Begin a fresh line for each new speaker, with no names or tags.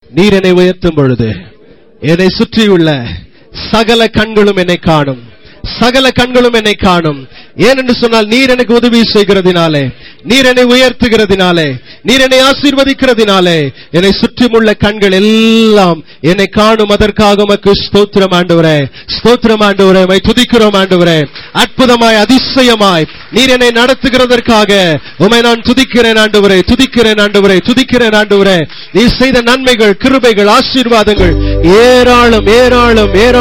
நீர் என்னை உயர்த்தும் பொழுது என்னை சுற்றியுள்ள சகல கண்களும் என்னை காணும் சகல கண்களும் என்னை காணும் ஏனென்று சொன்னால் நீர் எனக்கு உதவி செய்கிறதினாலே நீர் என்னை உயர்த்துகிறதினாலே நீர் என்னை ஆசீர்வதிக்கிறதினாலே என்னை சுற்றியுள்ள கண்கள் எல்லாம் என்னை காணும் அதற்காக உமக்கு ஸ்தோத்திரம் ஆண்டவரே ஸ்தோத்திரம் ஆண்டவரே உம்மை துதிக்கிறோம் ஆண்டவரே அற்புதமாய் அதிசயமாய் நீர் என்னை நடத்துகிறதற்காக உம்மை நான் துதிக்கிறேன் ஆண்டவரே துதிக்கிறேன் ஆண்டவரே துதிக்கிறேன் ஆண்டவரே நீர் செய்த நன்மைகள் கிருபைகள் ஆசீர்வாதங்கள் ஏராளம் ஏராளம் ஏராளம்